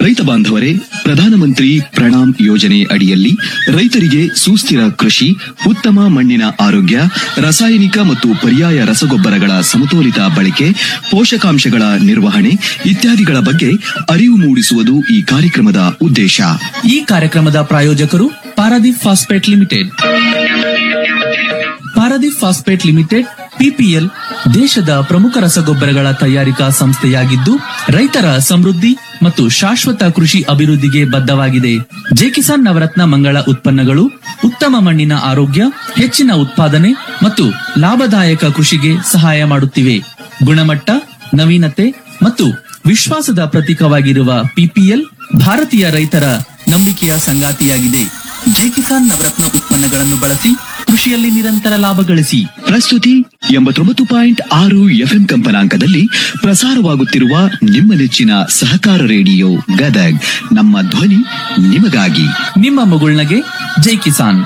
ರೈತ ಬಾಂಧವರೇ ಪ್ರಧಾನಮಂತ್ರಿ ಪ್ರಣಾಮ್ ಯೋಜನೆ ಅಡಿಯಲ್ಲಿ ರೈತರಿಗೆ ಸುಸ್ಥಿರ ಕೃಷಿ ಉತ್ತಮ ಮಣ್ಣಿನ ಆರೋಗ್ಯ ರಾಸಾಯನಿಕ ಮತ್ತು ಪರ್ಯಾಯ ರಸಗೊಬ್ಬರಗಳ ಸಮತೋಲಿತ ಬಳಕೆ ಪೋಷಕಾಂಶಗಳ ನಿರ್ವಹಣೆ ಇತ್ಯಾದಿಗಳ ಬಗ್ಗೆ ಅರಿವು ಮೂಡಿಸುವುದು ಈ ಕಾರ್ಯಕ್ರಮದ ಉದ್ದೇಶ ಈ ಕಾರ್ಯಕ್ರಮದ ಪ್ರಾಯೋಜಕರು Paradeep phosphate limited Paradeep phosphate limited PPL ದೇಶದ ಪ್ರಮುಖ ರಸಗೊಬ್ಬರಗಳ ತಯಾರಿಕಾ ಸಂಸ್ಥೆಯಾಗಿದ್ದು ರೈತರ ಸಮೃದ್ಧಿ ಮತ್ತು ಶಾಶ್ವತ ಕೃಷಿ ಅಭಿವೃದ್ಧಿಗೆ ಬದ್ಧವಾಗಿದೆ ಜೆಕಿಸಾನ್ ನವರತ್ನ ಮಂಗಳ ಉತ್ಪನ್ನಗಳು ಉತ್ತಮ ಮಣ್ಣಿನ ಆರೋಗ್ಯ ಹೆಚ್ಚಿನ ಉತ್ಪಾದನೆ ಮತ್ತು ಲಾಭದಾಯಕ ಕೃಷಿಗೆ ಸಹಾಯ ಮಾಡುತ್ತಿವೆ ಗುಣಮಟ್ಟ ನವೀನತೆ ಮತ್ತು ವಿಶ್ವಾಸದ ಪ್ರತೀಕವಾಗಿರುವ ಪಿಪಿಎಲ್ ಭಾರತೀಯ ರೈತರ ನಂಬಿಕೆಯ ಸಂಗಾತಿಯಾಗಿದೆ ಜೈ ಕಿಸಾನ್ ನವರತ್ನ ಉತ್ಪನ್ನಗಳನ್ನು ಬಳಸಿ ಕೃಷಿಯಲ್ಲಿ ನಿರಂತರ ಲಾಭ ಗಳಿಸಿ ಪ್ರಸ್ತುತಿ ಎಂಬತ್ತೊಂಬತ್ತು ಪಾಯಿಂಟ್ ಆರು ಎಫ್ಎಂ ಕಂಪನಾಂಕದಲ್ಲಿ ಪ್ರಸಾರವಾಗುತ್ತಿರುವ ನಿಮ್ಮ ನೆಚ್ಚಿನ ಸಹಕಾರ ರೇಡಿಯೋ ಗದಗ್ ನಮ್ಮ ಧ್ವನಿ ನಿಮಗಾಗಿ ನಿಮ್ಮ ಮಗುಳ್ನಗೆ ಜೈ ಕಿಸಾನ್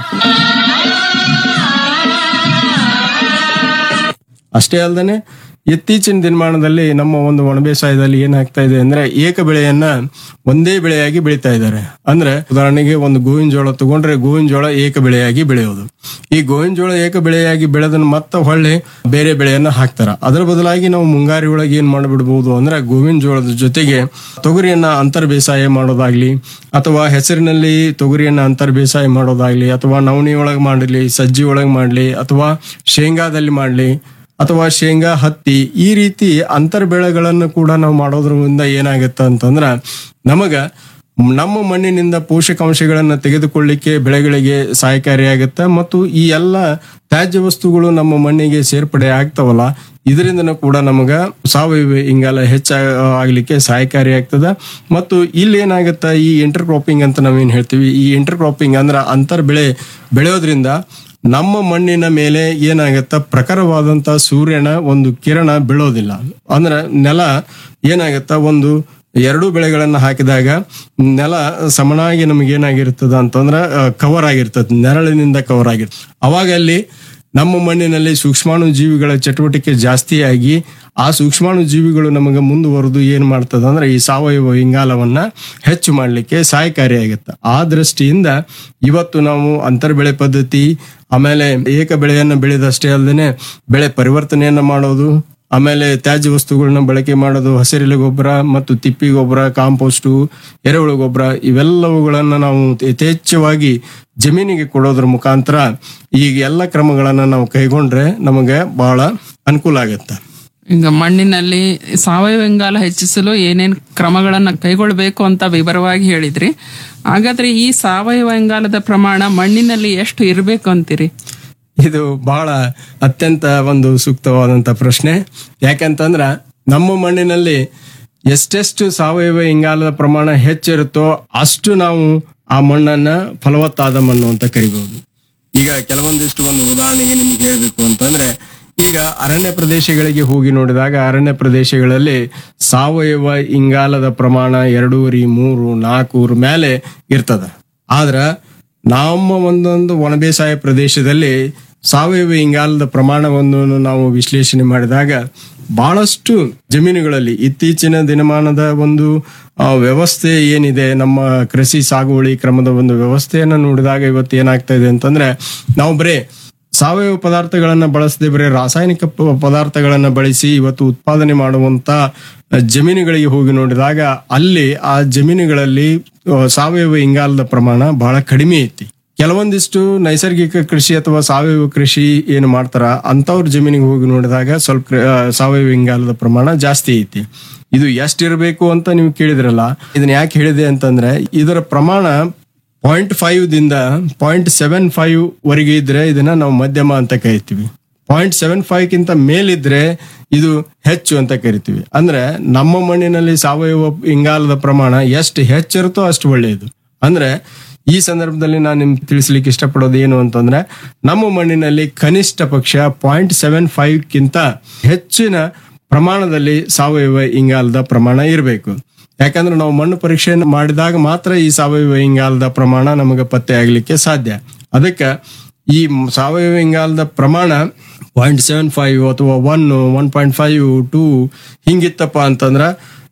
ಅಷ್ಟೇ ಅಲ್ಲದೆ ಇತ್ತೀಚಿನ ದಿನಮಾನದಲ್ಲಿ ನಮ್ಮ ಒಂದು ಒಣ ಬೇಸಾಯದಲ್ಲಿ ಏನಾಗ್ತಾ ಇದೆ ಅಂದ್ರೆ ಏಕ ಬೆಳೆಯನ್ನ ಒಂದೇ ಬೆಳೆಯಾಗಿ ಬೆಳೀತಾ ಇದ್ದಾರೆ ಅಂದ್ರೆ ಉದಾಹರಣೆಗೆ ಒಂದು ಗೋವಿನ ಜೋಳ ತಗೊಂಡ್ರೆ ಗೋವಿನ ಜೋಳ ಏಕ ಬೆಳೆಯಾಗಿ ಬೆಳೆಯೋದು ಈ ಗೋವಿನ ಜೋಳ ಏಕ ಬೆಳೆಯಾಗಿ ಬೆಳೆದನ್ನ ಮತ್ತೆ ಹೊಳ್ಳಿ ಬೇರೆ ಬೆಳೆಯನ್ನ ಹಾಕ್ತಾರ ಅದರ ಬದಲಾಗಿ ನಾವು ಮುಂಗಾರಿ ಒಳಗೆ ಏನ್ ಮಾಡ್ಬಿಡ್ಬೋದು ಅಂದ್ರೆ ಗೋವಿನ ಜೋಳದ ಜೊತೆಗೆ ತೊಗರಿಯನ್ನ ಅಂತರ್ ಬೇಸಾಯ ಮಾಡೋದಾಗ್ಲಿ ಅಥವಾ ಹೆಸರಿನಲ್ಲಿ ತೊಗರಿಯನ್ನ ಅಂತರ್ ಬೇಸಾಯ ಮಾಡೋದಾಗ್ಲಿ ಅಥವಾ ನವಣಿ ಒಳಗೆ ಮಾಡಲಿ ಸಜ್ಜಿ ಒಳಗೆ ಮಾಡಲಿ ಅಥವಾ ಶೇಂಗಾದಲ್ಲಿ ಮಾಡಲಿ ಅಥವಾ ಶೇಂಗಾ ಹತ್ತಿ ಈ ರೀತಿ ಅಂತರ್ ಬೆಳೆಗಳನ್ನು ಕೂಡ ನಾವು ಮಾಡೋದ್ರಿಂದ ಏನಾಗುತ್ತೆ ಅಂತಂದ್ರ ನಮಗ ನಮ್ಮ ಮಣ್ಣಿನಿಂದ ಪೋಷಕಾಂಶಗಳನ್ನು ತೆಗೆದುಕೊಳ್ಳಿಕ್ಕೆ ಬೆಳೆಗಳಿಗೆ ಸಹಾಯಕಾರಿಯಾಗುತ್ತೆ ಮತ್ತು ಈ ಎಲ್ಲ ತ್ಯಾಜ್ಯ ವಸ್ತುಗಳು ನಮ್ಮ ಮಣ್ಣಿಗೆ ಸೇರ್ಪಡೆ ಆಗ್ತಾವಲ್ಲ ಇದರಿಂದನೂ ಕೂಡ ನಮಗ ಸಾವಯವ ಇಂಗಾಲ ಹೆಚ್ಚಾಗ್ಲಿಕ್ಕೆ ಸಹಾಯಕಾರಿಯಾಗ್ತದ ಮತ್ತು ಇಲ್ಲಿ ಏನಾಗುತ್ತೆ ಈ ಇಂಟರ್ ಕ್ರಾಪಿಂಗ್ ಅಂತ ನಾವೇನ್ ಹೇಳ್ತೀವಿ ಈ ಇಂಟರ್ ಕ್ರಾಪಿಂಗ್ ಅಂದ್ರ ಅಂತರ್ ಬೆಳೆ ಬೆಳೆಯೋದ್ರಿಂದ ನಮ್ಮ ಮಣ್ಣಿನ ಮೇಲೆ ಏನಾಗತ್ತ ಪ್ರಖರವಾದಂತ ಸೂರ್ಯನ ಒಂದು ಕಿರಣ ಬೀಳೋದಿಲ್ಲ ಅಂದ್ರೆ ನೆಲ ಏನಾಗತ್ತ ಒಂದು ಎರಡು ಬೆಳೆಗಳನ್ನ ಹಾಕಿದಾಗ ನೆಲ ಸಮನಾಗಿ ನಮಗೆ ಏನಾಗಿರ್ತದ ಅಂತಂದ್ರ ಕವರ್ ಆಗಿರ್ತದ ನೆರಳಿನಿಂದ ಕವರ್ ಆಗಿರ್ತದೆ ಅವಾಗ ಅಲ್ಲಿ ನಮ್ಮ ಮಣ್ಣಿನಲ್ಲಿ ಸೂಕ್ಷ್ಮಾಣು ಜೀವಿಗಳ ಚಟುವಟಿಕೆ ಜಾಸ್ತಿಯಾಗಿ ಆ ಸೂಕ್ಷ್ಮಾಣು ಜೀವಿಗಳು ನಮಗೆ ಮುಂದುವರೆದು ಏನ್ ಮಾಡ್ತದ ಅಂದ್ರೆ ಈ ಸಾವಯವ ಇಂಗಾಲವನ್ನ ಹೆಚ್ಚು ಮಾಡಲಿಕ್ಕೆ ಸಹಾಯಕಾರಿಯಾಗುತ್ತೆ ಆ ದೃಷ್ಟಿಯಿಂದ ಇವತ್ತು ನಾವು ಅಂತರ್ ಬೆಳೆ ಪದ್ಧತಿ ಆಮೇಲೆ ಏಕ ಬೆಳೆಯನ್ನ ಬೆಳೆದಷ್ಟೇ ಅಲ್ಲದೆ ಬೆಳೆ ಪರಿವರ್ತನೆಯನ್ನ ಮಾಡೋದು ಆಮೇಲೆ ತ್ಯಾಜ್ಯ ವಸ್ತುಗಳನ್ನ ಬಳಕೆ ಮಾಡೋದು ಹಸಿರೆಲೆ ಗೊಬ್ಬರ ಮತ್ತು ತಿಪ್ಪಿ ಗೊಬ್ಬರ ಕಾಂಪೋಸ್ಟು ಎರೆಹುಳು ಗೊಬ್ಬರ ಇವೆಲ್ಲವುಗಳನ್ನ ನಾವು ಯಥೇಚ್ಛವಾಗಿ ಜಮೀನಿಗೆ ಕೊಡೋದ್ರ ಮುಖಾಂತರ ಈ ಎಲ್ಲ ಕ್ರಮಗಳನ್ನ ನಾವು ಕೈಗೊಂಡ್ರೆ ನಮಗೆ ಬಹಳ ಅನುಕೂಲ ಆಗತ್ತೆ ಈಗ ಮಣ್ಣಿನಲ್ಲಿ ಸಾವಯವ ಇಂಗಾಲ ಹೆಚ್ಚಿಸಲು ಏನೇನ್ ಕ್ರಮಗಳನ್ನ ಕೈಗೊಳ್ಬೇಕು ಅಂತ ವಿವರವಾಗಿ ಹೇಳಿದ್ರಿ ಹಾಗಾದ್ರೆ ಈ ಸಾವಯವ ಇಂಗಾಲದ ಪ್ರಮಾಣ ಮಣ್ಣಿನಲ್ಲಿ ಎಷ್ಟು ಇರಬೇಕು ಅಂತೀರಿ ಇದು ಬಹಳ ಅತ್ಯಂತ ಒಂದು ಸೂಕ್ತವಾದಂತ ಪ್ರಶ್ನೆ ಯಾಕಂತಂದ್ರ ನಮ್ಮ ಮಣ್ಣಿನಲ್ಲಿ ಎಷ್ಟೆಷ್ಟು ಸಾವಯವ ಇಂಗಾಲದ ಪ್ರಮಾಣ ಹೆಚ್ಚಿರುತ್ತೋ ಅಷ್ಟು ನಾವು ಆ ಮಣ್ಣನ್ನ ಫಲವತ್ತಾದ ಮಣ್ಣು ಅಂತ ಕರಿಬಹುದು ಈಗ ಕೆಲವೊಂದಿಷ್ಟು ಒಂದು ಉದಾಹರಣೆಗೆ ನಿಮ್ಗೆ ಹೇಳ್ಬೇಕು ಅಂತಂದ್ರೆ ಈಗ ಅರಣ್ಯ ಪ್ರದೇಶಗಳಿಗೆ ಹೋಗಿ ನೋಡಿದಾಗ ಅರಣ್ಯ ಪ್ರದೇಶಗಳಲ್ಲಿ ಸಾವಯವ ಇಂಗಾಲದ ಪ್ರಮಾಣ ಎರಡೂವರೆ ಮೂರು ನಾಲ್ಕೂರ ಮೇಲೆ ಇರ್ತದ ಆದ್ರ ನಮ್ಮ ಒಂದೊಂದು ಒಣ ಬೇಸಾಯ ಪ್ರದೇಶದಲ್ಲಿ ಸಾವಯವ ಇಂಗಾಲದ ಪ್ರಮಾಣವನ್ನು ನಾವು ವಿಶ್ಲೇಷಣೆ ಮಾಡಿದಾಗ ಬಹಳಷ್ಟು ಜಮೀನುಗಳಲ್ಲಿ ಇತ್ತೀಚಿನ ದಿನಮಾನದ ಒಂದು ಆ, ವ್ಯವಸ್ಥೆ ಏನಿದೆ ನಮ್ಮ ಕೃಷಿ ಸಾಗುವಳಿ ಕ್ರಮದ ಒಂದು ವ್ಯವಸ್ಥೆಯನ್ನ ನೋಡಿದಾಗ ಇವತ್ತು ಏನಾಗ್ತಾ ಇದೆ ಅಂತಂದ್ರೆ ನಾವು ಬರೇ ಸಾವಯವ ಪದಾರ್ಥಗಳನ್ನ ಬಳಸದೆ ಬರೀ ರಾಸಾಯನಿಕ ಪ- ಪದಾರ್ಥಗಳನ್ನ ಬಳಸಿ ಇವತ್ತು ಉತ್ಪಾದನೆ ಮಾಡುವಂತ ಜಮೀನುಗಳಿಗೆ ಹೋಗಿ ನೋಡಿದಾಗ ಅಲ್ಲಿ ಆ ಜಮೀನುಗಳಲ್ಲಿ ಆ, ಸಾವಯವ ಇಂಗಾಲದ ಪ್ರಮಾಣ ಬಹಳ ಕಡಿಮೆ ಐತಿ ಕೆಲವೊಂದಿಷ್ಟು ನೈಸರ್ಗಿಕ ಕೃಷಿ ಅಥವಾ ಸಾವಯವ ಕೃಷಿ ಏನು ಮಾಡ್ತಾರ ಅಂತವ್ರ ಜಮೀನಿಗೆ ಹೋಗಿ ನೋಡಿದಾಗ ಸ್ವಲ್ಪ ಕೃ- ಆ, ಸಾವಯವ ಇಂಗಾಲದ ಪ್ರಮಾಣ ಜಾಸ್ತಿ ಐತಿ ಇದು ಎಷ್ಟಿರಬೇಕು ಅಂತ ನೀವು ಕೇಳಿದ್ರಲ್ಲ ಇದನ್ನ ಯಾಕೆ ಹೇಳಿದೆ ಅಂತಂದ್ರೆ ಇದರ ಪ್ರಮಾಣ ಪಾಯಿಂಟ್ ಫೈವ್ ದಿಂದ ಪಾಯಿಂಟ್ ಸೆವೆನ್ ಫೈವ್ ವರೆಗೆ ಇದ್ರೆ ಇದನ್ನ ನಾವು ಮಧ್ಯಮ ಅಂತ ಕರಿತೀವಿ ಪಾಯಿಂಟ್ ಸೆವೆನ್ ಫೈವ್ ಕಿಂತ ಮೇಲಿದ್ರೆ ಇದು ಹೆಚ್ಚು ಅಂತ ಕರಿತೀವಿ ಅಂದ್ರೆ ನಮ್ಮ ಮಣ್ಣಿನಲ್ಲಿ ಸಾವಯವ ಇಂಗಾಲದ ಪ್ರಮಾಣ ಎಷ್ಟು ಹೆಚ್ಚಿರುತ್ತೋ ಅಷ್ಟು ಒಳ್ಳೆಯದು ಅಂದ್ರೆ ಈ ಸಂದರ್ಭದಲ್ಲಿ ನಾನು ನಿಮ್ಗೆ ತಿಳಿಸ್ಲಿಕ್ಕೆ ಇಷ್ಟಪಡೋದು ಏನು ಅಂತಂದ್ರೆ ನಮ್ಮ ಮಣ್ಣಿನಲ್ಲಿ ಕನಿಷ್ಠ ಪಕ್ಷ ಪಾಯಿಂಟ್ ಸೆವೆನ್ ಫೈವ್ ಕಿಂತ ಹೆಚ್ಚಿನ ಪ್ರಮಾಣದಲ್ಲಿ ಸಾವಯವ ಇಂಗಾಲದ ಪ್ರಮಾಣ ಇರಬೇಕು ಯಾಕಂದ್ರೆ ನಾವು ಮಣ್ಣು ಪರೀಕ್ಷೆಯನ್ನು ಮಾಡಿದಾಗ ಮಾತ್ರ ಈ ಸಾವಯವ ಇಂಗಾಲದ ಪ್ರಮಾಣ ನಮಗೆ ಪತ್ತೆ ಆಗ್ಲಿಕ್ಕೆ ಸಾಧ್ಯ ಅದಕ್ಕೆ ಈ ಮ್- ಸಾವಯವ ಇಂಗಾಲದ ಪ್ರಮಾಣ ಪಾಯಿಂಟ್ ಸೆವೆನ್ ಫೈವ್ ಅಥವಾ one one point five two ಹಿಂಗಿತ್ತಪ್ಪ ಅಂತಂದ್ರ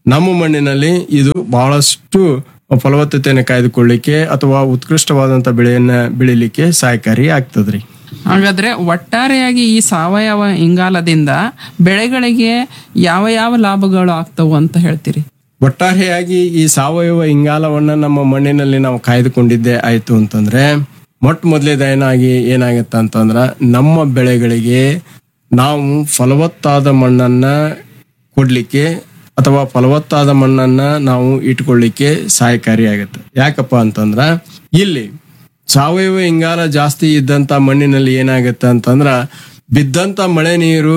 ನಮ್ಮ ಮಣ್ಣಿನಲ್ಲಿ ಇದು ಬಹಳಷ್ಟು ಫಲವತ್ತತೆಯನ್ನು ಕಾಯ್ದುಕೊಳ್ಳಿಕ್ಕೆ ಅಥವಾ ಉತ್ಕೃಷ್ಟವಾದಂತ ಬೆಳೆಯನ್ನ ಬೆಳಿಲಿಕ್ಕೆ ಸಹಾಯಕಾರಿ ಆಗ್ತದ್ರಿ ಹಾಗಾದ್ರೆ ಒಟ್ಟಾರೆಯಾಗಿ ಈ ಸಾವಯವ ಇಂಗಾಲದಿಂದ ಬೆಳೆಗಳಿಗೆ ಯಾವ ಯಾವ ಲಾಭಗಳು ಆಗ್ತವು ಅಂತ ಹೇಳ್ತೀರಿ ಒಟ್ಟಾರೆಯಾಗಿ ಈ ಸಾವಯವ ಇಂಗಾಲವನ್ನ ನಮ್ಮ ಮಣ್ಣಿನಲ್ಲಿ ನಾವು ಕಾಯ್ದುಕೊಂಡಿದ್ದೆ ಆಯ್ತು ಅಂತಂದ್ರೆ ಮೊಟ್ಟ ಮೊದಲೇದೇನಾಗಿ ಏನಾಗತ್ತೆ ಅಂತಂದ್ರ ನಮ್ಮ ಬೆಳೆಗಳಿಗೆ ನಾವು ಫಲವತ್ತಾದ ಮಣ್ಣನ್ನ ಕೊಡ್ಲಿಕ್ಕೆ ಅಥವಾ ಫಲವತ್ತಾದ ಮಣ್ಣನ್ನ ನಾವು ಇಟ್ಕೊಳ್ಳಿಕ್ಕೆ ಸಹಾಯಕಾರಿಯಾಗುತ್ತೆ ಯಾಕಪ್ಪ ಅಂತಂದ್ರ ಇಲ್ಲಿ ಸಾವಯವ ಇಂಗಾಲ ಜಾಸ್ತಿ ಇದ್ದಂತ ಮಣ್ಣಿನಲ್ಲಿ ಏನಾಗುತ್ತೆ ಅಂತಂದ್ರ ಬಿದ್ದಂತ ಮಳೆ ನೀರು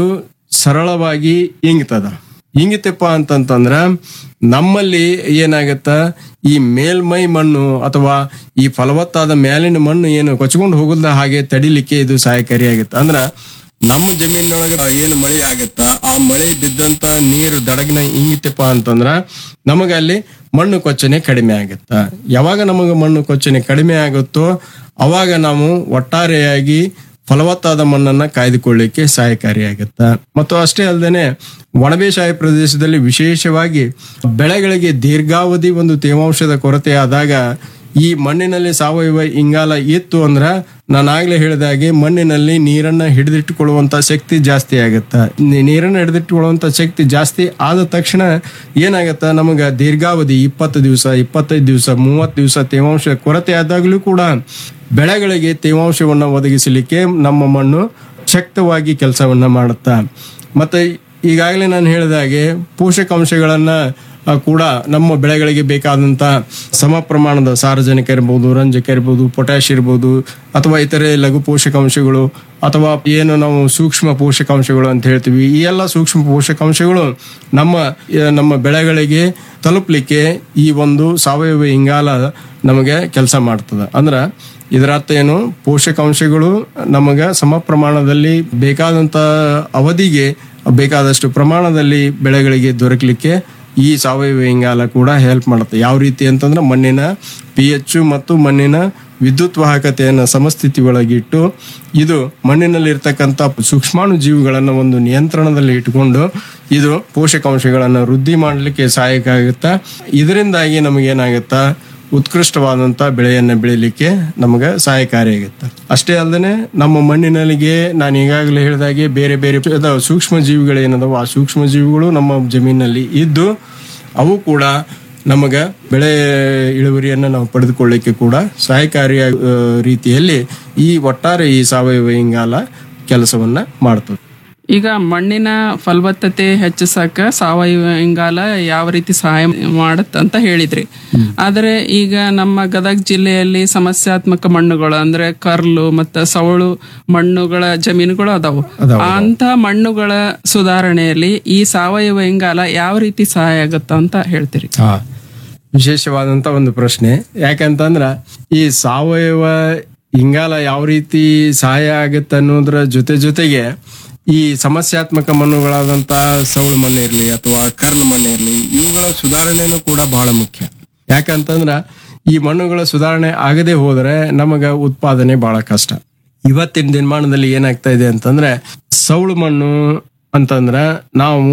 ಸರಳವಾಗಿ ಇಂಗ್ತದ ಹಿಂಗಿತಪ್ಪ ಅಂತಂತಂದ್ರ ನಮ್ಮಲ್ಲಿ ಏನಾಗತ್ತ ಈ ಮೇಲ್ಮೈ ಮಣ್ಣು ಅಥವಾ ಈ ಫಲವತ್ತಾದ ಮೇಲಿನ ಮಣ್ಣು ಏನು ಕೊಚ್ಕೊಂಡು ಹೋಗಲ್ದ ಹಾಗೆ ತಡಿಲಿಕ್ಕೆ ಇದು ಸಹಾಯಕಾರಿಯಾಗುತ್ತೆ ಅಂದ್ರ ನಮ್ಮ ಜಮೀನೊಳಗ ಏನು ಮಳೆ ಆಗತ್ತ ಆ ಮಳೆ ಬಿದ್ದಂತ ನೀರು ದಡಗಿನ ಹಿಂಗಿತಪ್ಪ ಅಂತಂದ್ರ ನಮಗ ಅಲ್ಲಿ ಮಣ್ಣು ಕೊಚ್ಚನೆ ಕಡಿಮೆ ಆಗತ್ತ ಯಾವಾಗ ನಮಗ ಮಣ್ಣು ಕೊಚ್ಚನೆ ಕಡಿಮೆ ಆಗುತ್ತೋ ಅವಾಗ ನಾವು ಒಟ್ಟಾರೆಯಾಗಿ ಫಲವತ್ತಾದ ಮಣ್ಣನ್ನ ಕಾಯ್ದುಕೊಳ್ಳಿಕ್ಕೆ ಸಹಾಯಕಾರಿಯಾಗುತ್ತ ಮತ್ತು ಅಷ್ಟೇ ಅಲ್ಲದೆ ಒಣಬೇಸಾಯ ಪ್ರದೇಶದಲ್ಲಿ ವಿಶೇಷವಾಗಿ ಬೆಳೆಗಳಿಗೆ ದೀರ್ಘಾವಧಿ ಒಂದು ತೇವಾಂಶದ ಕೊರತೆ ಆದಾಗ ಈ ಮಣ್ಣಿನಲ್ಲಿ ಸಾವಯವ ಇಂಗಾಲ ಇತ್ತು ಅಂದ್ರ ನಾನು ಆಗ್ಲೇ ಹೇಳಿದಾಗೆ ಮಣ್ಣಿನಲ್ಲಿ ನೀರನ್ನ ಹಿಡಿದಿಟ್ಟುಕೊಳ್ಳುವಂತ ಶಕ್ತಿ ಜಾಸ್ತಿ ಆಗತ್ತ ನೀ- ನೀರನ್ನ ಹಿಡಿದಿಟ್ಟುಕೊಳ್ಳುವಂತ ಶಕ್ತಿ ಜಾಸ್ತಿ ಆದ ತಕ್ಷಣ ಏನಾಗತ್ತ ನಮಗ ದೀರ್ಘಾವಧಿ ಇಪ್ಪತ್ತು ದಿವಸ ಇಪ್ಪತ್ತೈದು ದಿವಸ ಮೂವತ್ತು ದಿವಸ ತೇವಾಂಶ ಕೊರತೆ ಆದಾಗಲೂ ಕೂಡ ಬೆಳೆಗಳಿಗೆ ತೇವಾಂಶವನ್ನ ಒದಗಿಸಲಿಕ್ಕೆ ನಮ್ಮ ಮಣ್ಣು ಶಕ್ತವಾಗಿ ಕೆಲಸವನ್ನ ಮಾಡುತ್ತಾ ಮತ್ತೆ ಈಗಾಗಲೇ ನಾನು ಹೇಳಿದಾಗೆ ಪೋಷಕಾಂಶಗಳನ್ನ ಆ, ಕೂಡ ನಮ್ಮ ಬೆಳೆಗಳಿಗೆ ಬೇಕಾದಂತ ಸಮ ಪ್ರಮಾಣದ ಸಾರಜನಕ ಇರ್ಬೋದು ರಂಜಕ ಇರ್ಬೋದು ಪೊಟ್ಯಾಶ್ ಇರ್ಬೋದು ಅಥವಾ ಇತರೆ ಲಘು ಪೋಷಕಾಂಶಗಳು ಅಥವಾ ಏನು ನಾವು ಸೂಕ್ಷ್ಮ ಪೋಷಕಾಂಶಗಳು ಅಂತ ಹೇಳ್ತೀವಿ ಈ ಎಲ್ಲ ಸೂಕ್ಷ್ಮ ಪೋಷಕಾಂಶಗಳು ನಮ್ಮ ಆ, ನಮ್ಮ ಬೆಳೆಗಳಿಗೆ ತಲುಪಲಿಕ್ಕೆ ಈ ಒಂದು ಸಾವಯವ ಇಂಗಾಲ ನಮಗೆ ಕೆಲಸ ಮಾಡ್ತದೆ ಅಂದ್ರ ಇದರ ಅರ್ಥ ಏನು ಪೋಷಕಾಂಶಗಳು ನಮಗ ಸಮ ಪ್ರಮಾಣದಲ್ಲಿ ಬೇಕಾದಂತ ಅವಧಿಗೆ ಬೇಕಾದಷ್ಟು ಪ್ರಮಾಣದಲ್ಲಿ ಬೆಳೆಗಳಿಗೆ ದೊರಕಲಿಕ್ಕೆ ಈ ಸಾವಯವ ಇಂಗಾಲ ಕೂಡ ಹೆಲ್ಪ್ ಮಾಡುತ್ತೆ ಯಾವ ರೀತಿ ಅಂತಂದ್ರೆ ಮಣ್ಣಿನ ಪಿ ಎಚ್ ಮತ್ತು ಮಣ್ಣಿನ ವಿದ್ಯುತ್ ವಾಹಕತೆಯನ್ನು ಸಮಸ್ಥಿತಿ ಒಳಗಿಟ್ಟು ಇದು ಮಣ್ಣಿನಲ್ಲಿ ಇರ್ತಕ್ಕಂಥ ಸೂಕ್ಷ್ಮಾಣು ಜೀವಿಗಳನ್ನು ಒಂದು ನಿಯಂತ್ರಣದಲ್ಲಿ ಇಟ್ಟುಕೊಂಡು ಇದು ಪೋಷಕಾಂಶಗಳನ್ನು ವೃದ್ಧಿ ಮಾಡಲಿಕ್ಕೆ ಸಹಾಯಕ ಆಗುತ್ತಾ ಇದರಿಂದಾಗಿ ನಮಗೇನಾಗುತ್ತಾ ಉತ್ಕೃಷ್ಟವಾದಂತ ಬೆಳೆಯನ್ನ ಬೆಳಿಲಿಕ್ಕೆ ನಮಗೆ ಸಹಾಯಕಾರಿಯಾಗುತ್ತೆ ಅಷ್ಟೇ ಅಲ್ಲದೆ ನಮ್ಮ ಮಣ್ಣಿನಲ್ಲಿಗೆ ನಾನು ಈಗಾಗಲೇ ಹೇಳಿದಾಗೆ ಬೇರೆ ಬೇರೆ ಅದಾವ ಸೂಕ್ಷ್ಮ ಜೀವಿಗಳೇನದಾವ ಆ ಸೂಕ್ಷ್ಮ ಜೀವಿಗಳು ನಮ್ಮ ಜಮೀನಲ್ಲಿ ಇದ್ದು ಅವು ಕೂಡ ನಮಗ ಬೆಳೆ ಇಳುವರಿಯನ್ನು ನಾವು ಪಡೆದುಕೊಳ್ಳಿಕ್ಕೆ ಕೂಡ ಸಹಾಯಕಾರಿಯ ಆ, ರೀತಿಯಲ್ಲಿ ಈ ಒಟ್ಟಾರೆ ಈ ಸಾವಯವ ಇಂಗಾಲ ಕೆಲಸವನ್ನ ಮಾಡ್ತದೆ ಈಗ ಮಣ್ಣಿನ ಫಲವತ್ತತೆ ಹೆಚ್ಚಿಸಕ ಸಾವಯವ ಇಂಗಾಲ ಯಾವ ರೀತಿ ಸಹಾಯ ಮಾಡತ್ ಅಂತ ಹೇಳಿದ್ರಿ ಆದ್ರೆ ಈಗ ನಮ್ಮ ಗದಗ ಜಿಲ್ಲೆಯಲ್ಲಿ ಸಮಸ್ಯಾತ್ಮಕ ಮಣ್ಣುಗಳು ಅಂದ್ರೆ ಕರ್ಲು ಮತ್ತೆ ಸವಳು ಮಣ್ಣುಗಳ ಜಮೀನುಗಳು ಅದಾವು ಅಂತ ಮಣ್ಣುಗಳ ಸುಧಾರಣೆಯಲ್ಲಿ ಈ ಸಾವಯವ ಇಂಗಾಲ ಯಾವ ರೀತಿ ಸಹಾಯ ಆಗತ್ತ ಅಂತ ಹೇಳ್ತೀರಿ ಹಾ ವಿಶೇಷವಾದಂತ ಒಂದು ಪ್ರಶ್ನೆ ಯಾಕಂತಂದ್ರ ಈ ಸಾವಯವ ಇಂಗಾಲ ಯಾವ ರೀತಿ ಸಹಾಯ ಆಗತ್ತೆ ಅನ್ನೋದ್ರ ಜೊತೆ ಜೊತೆಗೆ ಈ ಸಮಸ್ಯಾತ್ಮಕ ಮಣ್ಣುಗಳಾದಂತ ಸೌಳು ಮಣ್ಣು ಇರಲಿ ಅಥವಾ ಕರ್ಲ್ ಮಣ್ಣು ಇರಲಿ ಇವುಗಳ ಸುಧಾರಣೆನೂ ಕೂಡ ಬಹಳ ಮುಖ್ಯ ಯಾಕಂತಂದ್ರ ಈ ಮಣ್ಣುಗಳ ಸುಧಾರಣೆ ಆಗದೆ ಹೋದ್ರೆ ನಮಗ ಉತ್ಪಾದನೆ ಬಹಳ ಕಷ್ಟ ಇವತ್ತಿನ ದಿನಮಾನದಲ್ಲಿ ಏನಾಗ್ತಾ ಇದೆ ಅಂತಂದ್ರೆ ಸೌಳು ಮಣ್ಣು ಅಂತಂದ್ರ ನಾವು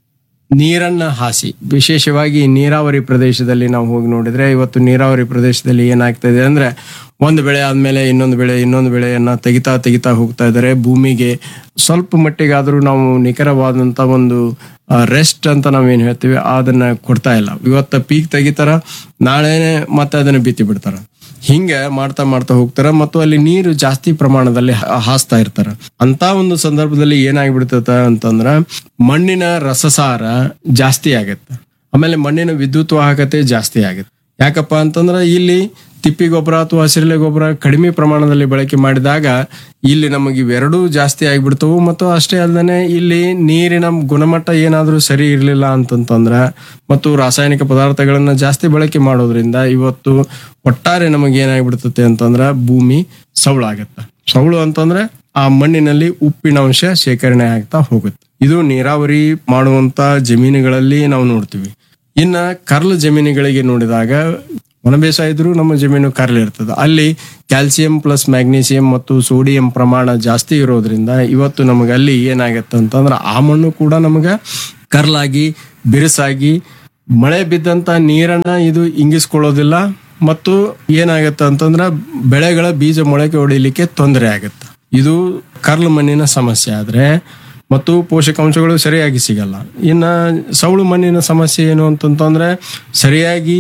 ನೀರನ್ನ ಹಾಸಿ ವಿಶೇಷವಾಗಿ ನೀರಾವರಿ ಪ್ರದೇಶದಲ್ಲಿ ನಾವು ಹೋಗಿ ನೋಡಿದ್ರೆ ಇವತ್ತು ನೀರಾವರಿ ಪ್ರದೇಶದಲ್ಲಿ ಏನಾಗ್ತಾ ಇದೆ ಅಂದ್ರೆ ಒಂದು ಬೆಳೆ ಆದ್ಮೇಲೆ ಇನ್ನೊಂದು ಬೆಳೆ ಇನ್ನೊಂದು ಬೆಳೆಯನ್ನ ತೆಗಿತಾ ತೆಗಿತಾ ಹೋಗ್ತಾ ಇದ್ದಾರೆ ಭೂಮಿಗೆ ಸ್ವಲ್ಪ ಮಟ್ಟಿಗಾದ್ರೂ ನಾವು ನಿಖರವಾದಂತ ಒಂದು ರೆಸ್ಟ್ ಅಂತ ನಾವೇನ್ ಹೇಳ್ತೀವಿ ಅದನ್ನ ಕೊಡ್ತಾ ಇಲ್ಲ ಇವತ್ತ ಪೀಕ್ ತೆಗಿತಾರ ನಾಳೆನೆ ಮತ್ತೆ ಅದನ್ನ ಬಿತ್ತಿ ಬಿಡ್ತಾರ ಹಿಂಗ ಮಾಡ್ತಾ ಮಾಡ್ತಾ ಹೋಗ್ತಾರ ಮತ್ತು ಅಲ್ಲಿ ನೀರು ಜಾಸ್ತಿ ಪ್ರಮಾಣದಲ್ಲಿ ಹಾ- ಹಾಸ್ತಾ ಇರ್ತಾರ ಅಂತ ಒಂದು ಸಂದರ್ಭದಲ್ಲಿ ಏನಾಗ್ಬಿಡ್ತದ ಅಂತಂದ್ರ ಮಣ್ಣಿನ ರಸಸಾರ ಜಾಸ್ತಿ ಆಗತ್ತೆ ಆಮೇಲೆ ಮಣ್ಣಿನ ವಿದ್ಯುತ್ ವಾಹಕತೆ ಜಾಸ್ತಿ ಆಗತ್ತೆ ಯಾಕಪ್ಪ ಅಂತಂದ್ರ ಇಲ್ಲಿ ತಿಪ್ಪಿ ಗೊಬ್ಬರ ಅಥವಾ ಹಸಿರೆಲೆ ಗೊಬ್ಬರ ಕಡಿಮೆ ಪ್ರಮಾಣದಲ್ಲಿ ಬಳಕೆ ಮಾಡಿದಾಗ ಇಲ್ಲಿ ನಮಗೆ ಇವೆರಡೂ ಜಾಸ್ತಿ ಆಗಿಬಿಡ್ತವು ಮತ್ತು ಅಷ್ಟೇ ಅಲ್ಲದೆ ಇಲ್ಲಿ ನೀರಿನ ಗುಣಮಟ್ಟ ಏನಾದರೂ ಸರಿ ಇರಲಿಲ್ಲ ಅಂತಂತಂದ್ರ ಮತ್ತು ರಾಸಾಯನಿಕ ಪದಾರ್ಥಗಳನ್ನ ಜಾಸ್ತಿ ಬಳಕೆ ಮಾಡೋದ್ರಿಂದ ಇವತ್ತು ಒಟ್ಟಾರೆ ನಮಗೆ ಏನಾಗ್ಬಿಡ್ತತೆ ಅಂತಂದ್ರ ಭೂಮಿ ಸೌಳಾಗತ್ತ ಸೌಳು ಅಂತಂದ್ರೆ ಆ ಮಣ್ಣಿನಲ್ಲಿ ಉಪ್ಪಿನ ಅಂಶ ಶೇಖರಣೆ ಆಗ್ತಾ ಹೋಗುತ್ತೆ ಇದು ನೀರಾವರಿ ಮಾಡುವಂತ ಜಮೀನುಗಳಲ್ಲಿ ನಾವು ನೋಡ್ತೀವಿ ಇನ್ನ ಕರ್ಲ್ ಜಮೀನುಗಳಿಗೆ ನೋಡಿದಾಗ ಒಣ ಬೇಸಾಯ ಇದ್ರೂ ನಮ್ಮ ಜಮೀನು ಕರ್ಲ್ ಇರ್ತದೆ ಅಲ್ಲಿ ಕ್ಯಾಲ್ಸಿಯಂ ಪ್ಲಸ್ ಮ್ಯಾಗ್ನೀಸಿಯಂ ಮತ್ತು ಸೋಡಿಯಂ ಪ್ರಮಾಣ ಜಾಸ್ತಿ ಇರೋದ್ರಿಂದ ಇವತ್ತು ನಮಗೆ ಅಲ್ಲಿ ಏನಾಗತ್ತೆ ಅಂತಂದ್ರೆ ಆ ಮಣ್ಣು ಕೂಡ ನಮಗ ಕರ್ಲಾಗಿ ಬಿರುಸಾಗಿ ಮಳೆ ಬಿದ್ದಂತ ನೀರನ್ನ ಇದು ಇಂಗಿಸ್ಕೊಳ್ಳೋದಿಲ್ಲ ಮತ್ತು ಏನಾಗತ್ತೆ ಅಂತಂದ್ರೆ ಬೆಳೆಗಳ ಬೀಜ ಮೊಳಕೆ ಹೊಡಿಲಿಕ್ಕೆ ತೊಂದರೆ ಆಗುತ್ತೆ ಇದು ಕರ್ಲು ಮಣ್ಣಿನ ಸಮಸ್ಯೆ ಆದ್ರೆ ಮತ್ತು ಪೋಷಕಾಂಶಗಳು ಸರಿಯಾಗಿ ಸಿಗಲ್ಲ ಇನ್ನ ಸೌಳು ಮಣ್ಣಿನ ಸಮಸ್ಯೆ ಏನು ಅಂತಂತಂದ್ರೆ ಸರಿಯಾಗಿ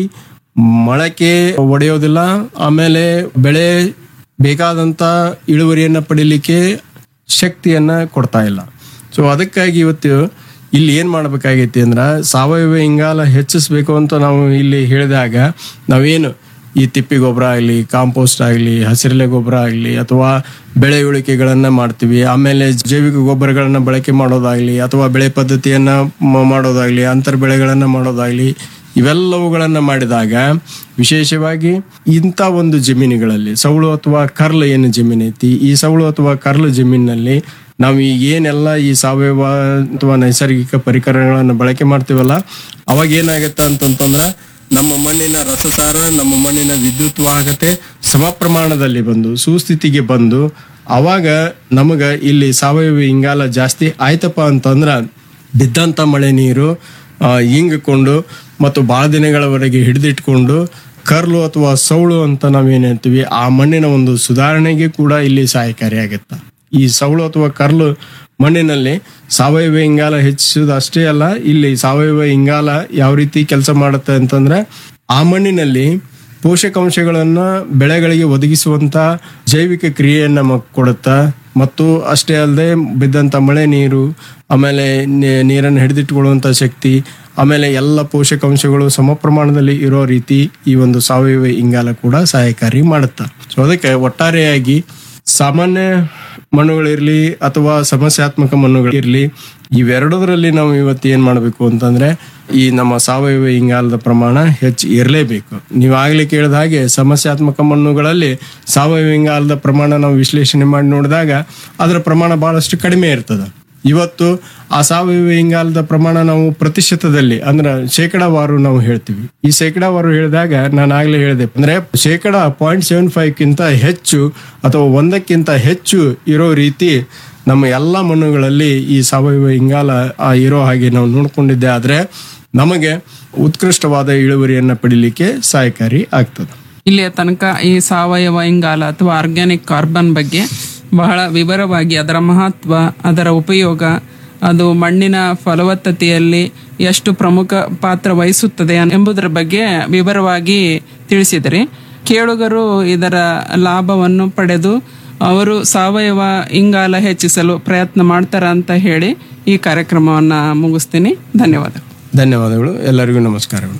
ಮೊಳಕೆ ಒಡೆಯೋದಿಲ್ಲ ಆಮೇಲೆ ಬೆಳೆ ಬೇಕಾದಂತ ಇಳುವರಿಯನ್ನ ಪಡಿಲಿಕ್ಕೆ ಶಕ್ತಿಯನ್ನ ಕೊಡ್ತಾ ಇಲ್ಲ ಸೊ ಅದಕ್ಕಾಗಿ ಇವತ್ತು ಇಲ್ಲಿ ಏನ್ ಮಾಡ್ಬೇಕಾಗೈತಿ ಅಂದ್ರ ಸಾವಯವ ಇಂಗಾಲ ಹೆಚ್ಚಿಸ್ಬೇಕು ಅಂತ ನಾವು ಇಲ್ಲಿ ಹೇಳಿದಾಗ ನಾವೇನು ಈ ತಿಪ್ಪಿ ಗೊಬ್ಬರ ಆಗಲಿ ಕಾಂಪೋಸ್ಟ್ ಆಗಲಿ ಹಸಿರೆಲೆ ಗೊಬ್ಬರ ಆಗಲಿ ಅಥವಾ ಬೆಳೆ ಉಳಿಕೆಗಳನ್ನ ಮಾಡ್ತೀವಿ ಆಮೇಲೆ ಜೈವಿಕ ಗೊಬ್ಬರಗಳನ್ನ ಬಳಕೆ ಮಾಡೋದಾಗ್ಲಿ ಅಥವಾ ಬೆಳೆ ಪದ್ಧತಿಯನ್ನ ಮ- ಮಾಡೋದಾಗ್ಲಿ ಅಂತರ್ ಬೆಳೆಗಳನ್ನ ಮಾಡೋದಾಗ್ಲಿ ಇವೆಲ್ಲವುಗಳನ್ನ ಮಾಡಿದಾಗ ವಿಶೇಷವಾಗಿ ಇಂಥ ಒಂದು ಜಮೀನುಗಳಲ್ಲಿ ಸೌಳು ಅಥವಾ ಕರ್ಲು ಏನು ಜಮೀನ್ ಐತಿ ಈ ಸೌಳು ಅಥವಾ ಕರ್ಲು ಜಮೀನಿನಲ್ಲಿ ನಾವು ಈಗ ಏನೆಲ್ಲ ಈ ಸಾವಯವ ಅಥವಾ ನೈಸರ್ಗಿಕ ಪರಿಕರಗಳನ್ನು ಬಳಕೆ ಮಾಡ್ತೀವಲ್ಲ ಅವಾಗ ಏನಾಗತ್ತೆ ಅಂತಂತಂದ್ರೆ ನಮ್ಮ ಮಣ್ಣಿನ ರಸಸಾರ ನಮ್ಮ ಮಣ್ಣಿನ ವಿದ್ಯುತ್ ವಾಹಕತೆ ಸಮ ಪ್ರಮಾಣದಲ್ಲಿ ಬಂದು ಸುಸ್ಥಿತಿಗೆ ಬಂದು ಅವಾಗ ನಮಗ ಇಲ್ಲಿ ಸಾವಯವ ಇಂಗಾಲ ಜಾಸ್ತಿ ಆಯ್ತಪ್ಪ ಅಂತಂದ್ರ ಬಿದ್ದಂತ ಮಳೆ ನೀರು ಆ, ಇಂಗಿಕೊಂಡು ಮತ್ತು ಬಹಳ ದಿನಗಳವರೆಗೆ ಹಿಡಿದಿಟ್ಕೊಂಡು ಕರ್ಲು ಅಥವಾ ಸೌಳು ಅಂತ ನಾವೇನ್ ಹೇಳ್ತೀವಿ ಆ ಮಣ್ಣಿನ ಒಂದು ಸುಧಾರಣೆಗೆ ಕೂಡ ಇಲ್ಲಿ ಸಹಾಯಕಾರಿಯಾಗುತ್ತೆ ಈ ಸೌಳು ಅಥವಾ ಕರ್ಲು ಮಣ್ಣಿನಲ್ಲಿ ಸಾವಯವ ಇಂಗಾಲ ಹೆಚ್ಚಿಸುವುದು ಅಷ್ಟೇ ಅಲ್ಲ ಇಲ್ಲಿ ಸಾವಯವ ಇಂಗಾಲ ಯಾವ ರೀತಿ ಕೆಲಸ ಮಾಡುತ್ತೆ ಅಂತಂದ್ರೆ ಆ ಮಣ್ಣಿನಲ್ಲಿ ಪೋಷಕಾಂಶಗಳನ್ನ ಬೆಳೆಗಳಿಗೆ ಒದಗಿಸುವಂತ ಜೈವಿಕ ಕ್ರಿಯೆಯನ್ನ ಮ- ಕೊಡುತ್ತಾ ಮತ್ತು ಅಷ್ಟೇ ಅಲ್ಲದೆ ಬಿದ್ದಂತ ಮಳೆ ನೀರು ಆಮೇಲೆ ನೀ- ನೀರನ್ನು ಹಿಡಿದಿಟ್ಟುಕೊಳ್ಳುವಂತ ಶಕ್ತಿ ಆಮೇಲೆ ಎಲ್ಲ ಪೋಷಕಾಂಶಗಳು ಸಮ ಪ್ರಮಾಣದಲ್ಲಿ ಇರೋ ರೀತಿ ಈ ಒಂದು ಸಾವಯವ ಇಂಗಾಲ ಕೂಡ ಸಹಾಯಕಾರಿ ಮಾಡುತ್ತೆ ಸೊ ಅದಕ್ಕೆ ಒಟ್ಟಾರೆಯಾಗಿ ಸಾಮಾನ್ಯ ಮಣ್ಣುಗಳಿರ್ಲಿ ಅಥವಾ ಸಮಸ್ಯಾತ್ಮಕ ಮಣ್ಣುಗಳಿರ್ಲಿ ಇವೆರಡರಲ್ಲಿ ನಾವು ಇವತ್ತು ಏನ್ ಮಾಡಬೇಕು ಅಂತಂದ್ರೆ ಈ ನಮ್ಮ ಸಾವಯವ ಇಂಗಾಲದ ಪ್ರಮಾಣ ಹೆಚ್ಚು ಇರಲೇಬೇಕು ನೀವು ಆಗ್ಲೇ ಕೇಳಿದ ಹಾಗೆ ಸಮಸ್ಯಾತ್ಮಕ ಮಣ್ಣುಗಳಲ್ಲಿ ಸಾವಯವ ಇಂಗಾಲದ ಪ್ರಮಾಣ ನಾವು ವಿಶ್ಲೇಷಣೆ ಮಾಡಿ ನೋಡಿದಾಗ ಅದರ ಪ್ರಮಾಣ ಬಹಳಷ್ಟು ಕಡಿಮೆ ಇರ್ತದೆ ಇವತ್ತು ಆ ಸಾವಯವ ಇಂಗಾಲದ ಪ್ರಮಾಣ ನಾವು ಪ್ರತಿಶತದಲ್ಲಿ ಅಂದ್ರೆ ಶೇಕಡಾವಾರು ನಾವು ಹೇಳ್ತೀವಿ ಈ ಶೇಕಡಾವಾರು ಹೇಳಿದಾಗ ನಾನು ಆಗ್ಲೇ ಹೇಳಿದೆ ಅಂದ್ರೆ ಶೇಕಡ ಪಾಯಿಂಟ್ ಸೆವೆನ್ ಫೈವ್ ಕಿಂತ ಹೆಚ್ಚು ಅಥವಾ ಒಂದಕ್ಕಿಂತ ಹೆಚ್ಚು ಇರೋ ರೀತಿ ನಮ್ಮ ಎಲ್ಲ ಮಣ್ಣುಗಳಲ್ಲಿ ಈ ಸಾವಯವ ಇಂಗಾಲ ಆ, ಇರೋ ಹಾಗೆ ನಾವು ನೋಡ್ಕೊಂಡಿದ್ದೆ ಆದ್ರೆ ನಮಗೆ ಉತ್ಕೃಷ್ಟವಾದ ಇಳುವರಿಯನ್ನ ಪಡಿಲಿಕ್ಕೆ ಸಹಾಯಕಾರಿ ಆಗ್ತದೆ ಇಲ್ಲಿಯ ತನಕ ಈ ಸಾವಯವ ಇಂಗಾಲ ಅಥವಾ ಆರ್ಗ್ಯಾನಿಕ್ ಕಾರ್ಬನ್ ಬಗ್ಗೆ ಬಹಳ ವಿವರವಾಗಿ ಅದರ ಮಹತ್ವ ಅದರ ಉಪಯೋಗ ಅದು ಮಣ್ಣಿನ ಫಲವತ್ತತೆಯಲ್ಲಿ ಎಷ್ಟು ಪ್ರಮುಖ ಪಾತ್ರ ವಹಿಸುತ್ತದೆ ಎಂಬುದರ ಬಗ್ಗೆ ವಿವರವಾಗಿ ತಿಳಿಸಿದರೆ ಕೇಳುಗರು ಇದರ ಲಾಭವನ್ನು ಪಡೆದು ಅವರು ಸಾವಯವ ಇಂಗಾಲ ಹೆಚ್ಚಿಸಲು ಪ್ರಯತ್ನ ಮಾಡ್ತಾರ ಅಂತ ಹೇಳಿ ಈ ಕಾರ್ಯಕ್ರಮವನ್ನು ಮುಗಿಸ್ತೀನಿ ಧನ್ಯವಾದ ಧನ್ಯವಾದಗಳು ಎಲ್ಲರಿಗೂ ನಮಸ್ಕಾರಗಳು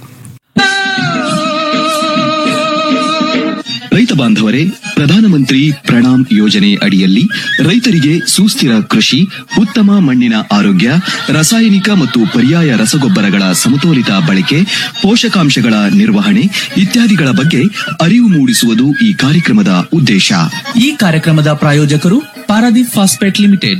ರೈತ ಬಾಂಧವರೇ ಪ್ರಧಾನಮಂತ್ರಿ ಪ್ರಣಾಮ್ ಯೋಜನೆ ಅಡಿಯಲ್ಲಿ ರೈತರಿಗೆ ಸುಸ್ಥಿರ ಕೃಷಿ ಉತ್ತಮ ಮಣ್ಣಿನ ಆರೋಗ್ಯ ರಾಸಾಯನಿಕ ಮತ್ತು ಪರ್ಯಾಯ ರಸಗೊಬ್ಬರಗಳ ಸಮತೋಲಿತ ಬಳಕೆ ಪೋಷಕಾಂಶಗಳ ನಿರ್ವಹಣೆ ಇತ್ಯಾದಿಗಳ ಬಗ್ಗೆ ಅರಿವು ಮೂಡಿಸುವುದು ಈ ಕಾರ್ಯಕ್ರಮದ ಉದ್ದೇಶ ಈ ಕಾರ್ಯಕ್ರಮದ ಪ್ರಾಯೋಜಕರು Paradeep phosphate limited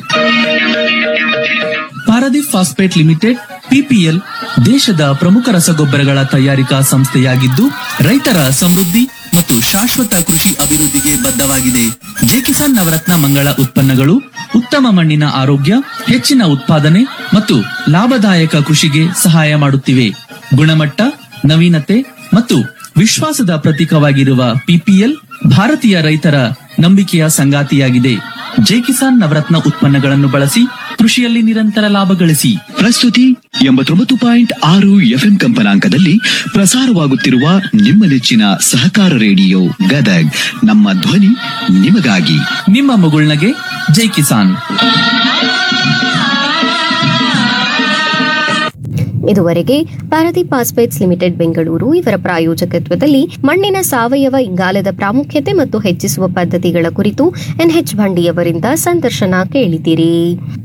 Paradeep phosphate limited PPL ದೇಶದ ಪ್ರಮುಖ ರಸಗೊಬ್ಬರಗಳ ತಯಾರಿಕಾ ಸಂಸ್ಥೆಯಾಗಿದ್ದು ರೈತರ ಸಮೃದ್ಧಿ ಮತ್ತು ಶಾಶ್ವತ ಕೃಷಿ ಅಭಿವೃದ್ಧಿಗೆ ಬದ್ಧವಾಗಿದೆ ಜೈ ಕಿಸಾನ್ ನವರತ್ನ ಮಂಗಳ ಉತ್ಪನ್ನಗಳು ಉತ್ತಮ ಮಣ್ಣಿನ ಆರೋಗ್ಯ ಹೆಚ್ಚಿನ ಉತ್ಪಾದನೆ ಮತ್ತು ಲಾಭದಾಯಕ ಕೃಷಿಗೆ ಸಹಾಯ ಮಾಡುತ್ತಿವೆ ಗುಣಮಟ್ಟ ನವೀನತೆ ಮತ್ತು ವಿಶ್ವಾಸದ ಪ್ರತೀಕವಾಗಿರುವ ಪಿಪಿಎಲ್ ಭಾರತೀಯ ರೈತರ ನಂಬಿಕೆಯ ಸಂಗಾತಿಯಾಗಿದೆ ಜೈ ಕಿಸಾನ್ ನವರತ್ನ ಉತ್ಪನ್ನಗಳನ್ನು ಬಳಸಿ ಕೃಷಿಯಲ್ಲಿ ನಿರಂತರ ಲಾಭ ಗಳಿಸಿ ಪ್ರಸ್ತುತಿ ಎಂಬತ್ತೊಂಬತ್ತು ಪಾಯಿಂಟ್ ಆರು ಎಫ್ಎಂ ಕಂಪನಾಂಕದಲ್ಲಿ ಪ್ರಸಾರವಾಗುತ್ತಿರುವ ನಿಮ್ಮ ನೆಚ್ಚಿನ ಸಹಕಾರ ರೇಡಿಯೋ ಗದಗ್ ನಮ್ಮ ಧ್ವನಿ ನಿಮಗಾಗಿ ನಿಮ್ಮ ಮಗುಳ್ನಗೆ ಜೈ ಕಿಸಾನ್ ಇದುವರೆಗೆ ಪಾರದೀಪ್ ಫಾಸ್ಪೇಟ್ಸ್ ಲಿಮಿಟೆಡ್ ಬೆಂಗಳೂರು ಇವರ ಪ್ರಾಯೋಜಕತ್ವದಲ್ಲಿ ಮಣ್ಣಿನ ಸಾವಯವ ಇಂಗಾಲದ ಪ್ರಾಮುಖ್ಯತೆ ಮತ್ತು ಹೆಚ್ಚಿಸುವ ಪದ್ಧತಿಗಳ ಕುರಿತು ಎನ್ಎಚ್ ಭಂಡಿಯವರಿಂದ ಸಂದರ್ಶನ ಕೇಳಿದಿರಿ